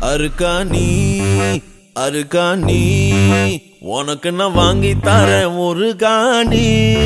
அருக்கா நீ அருக்கா நீ உனக்கு நான் வாங்கி தரேன் ஒரு காணி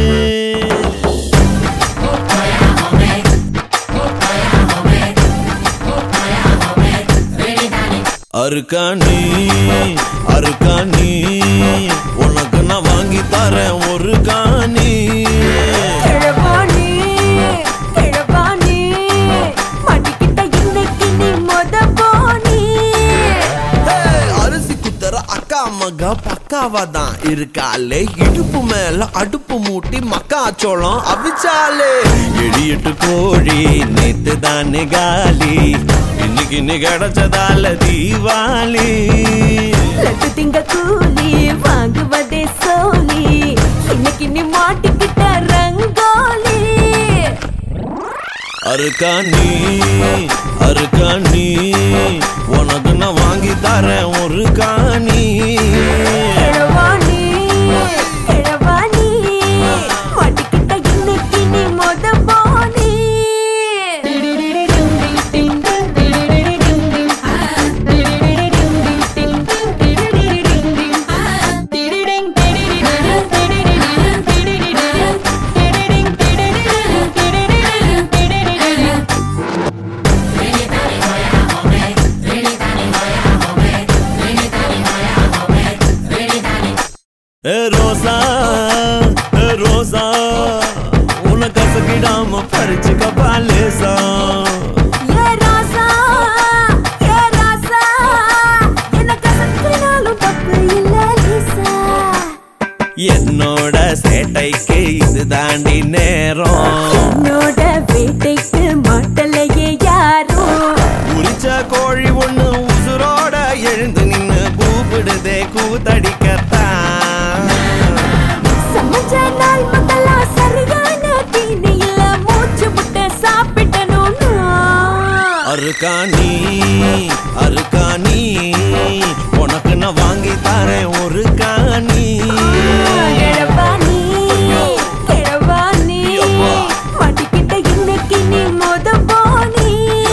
அருக்கா நீ அருக்கா நீ உனக்கு நான் வாங்கி தரேன் ஒரு காணி கிழவாணி, கிழவாணி, மாட்டிக்கிட்ட இன்னைக்கு நீ மொத போனி. ஏய், அரிசி குத்துற அக்கா மகா பக்காவா தான் இருக்காளே இடுப்பு மேல அடுப்பு மூட்டி மக்காச்சோளம் அவிச்சாலே எடியிட்டு கோழி நேத்து தானே காலி இன்னைக்கு நீ கிடைச்சதால தீபாவளி லட்டு திங்க கூலி வாங்குவதே சோலி இன்னைக்கு நீ மாட்டிக்கிட்ட ரங்கோலி அருக்கா நீ அருக்கா நீ உனக்கு நான் வாங்கி தரேன் ஒரு காணி கிழவாணி, கிழவாணி, மாட்டிக்கிட்ட இன்னைக்கு நீ மொத போனி. ஏ ரோசா ஏ ரோசா உன்னை கசக்கிடாம பறிச்சுக்க பாலேசா ஏ ராசா, ஏ ராசா, என்னை கசக்கினாலும் தப்பு இல்ல லேசா. என்னோட சேட்டைக்கு இது தாண்டி நேரம் என்னோட வேட்டைக்கு மாட்டலையே யாரும் உரிச்ச கோழி ஒண்ணு உசுரோட எழுந்து நின்னு கூப்பிடுதே கூத்தடிக்கத்தான் சமைச்ச நாள் முதலா சரியான தீனி இல்ல மூச்சு முட்டை சாப்பிட்டனும் அருக்கா நீ அருக்கா நீ உனக்கு நான் வாங்கி தரேன் ஒரு காணி கிழவாணி கிழவாணி ஐயப்பா. மாட்டிக்கிட்ட இன்னைக்கு நீ மொத போனி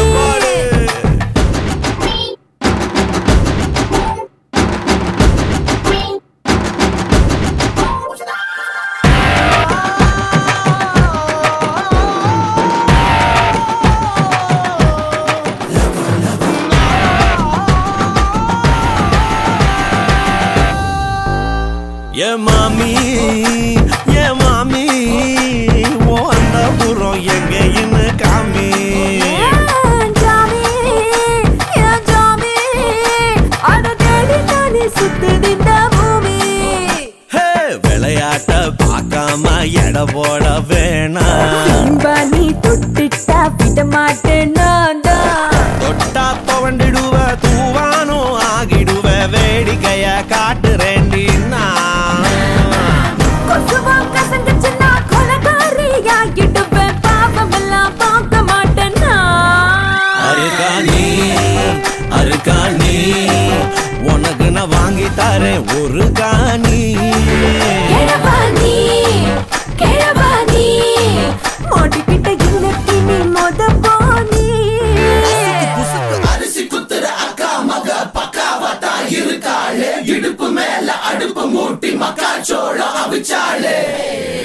ஏ மாமி ஏ மாமி ஓ அந்த புறம் எங்கன்னு காமி ஏன் ஜாமி, ஏன் ஜாமி, அட தேடி தானே சுத்துது இந்த பூமி. ஹே விளையாட்ட பார்க்காம எடை போட வேணாம் இன்பா நீ தொட்டுட்டா விட மாட்டேன் நான் தான். தொட்டா துவண்டிடுவ தூவானோ ஆகிடுவ வேடிக்கைய காட்டுறேண்டி நான் கொசுவா கசங்குச்சுன்னா கொலைகாரியாகிடுவேன். பாவமெல்லாம் பார்க்க மாட்டேன் நான். அருக்கா நீ அருக்கா நீ உனக்கு நான் வாங்கி தரேன் ஒரு காணி கிழவாணி, கிழவாணி, மாட்டிக்கிட்ட இன்னைக்கு நீ மொத போனி. அரிசி குத்துற அக்கா மக பக்காவா தான் இருக்காளே இடுப்பு மேல அடுப்பு மூட்டி மக்காச்சோளம் அவிச்சாளே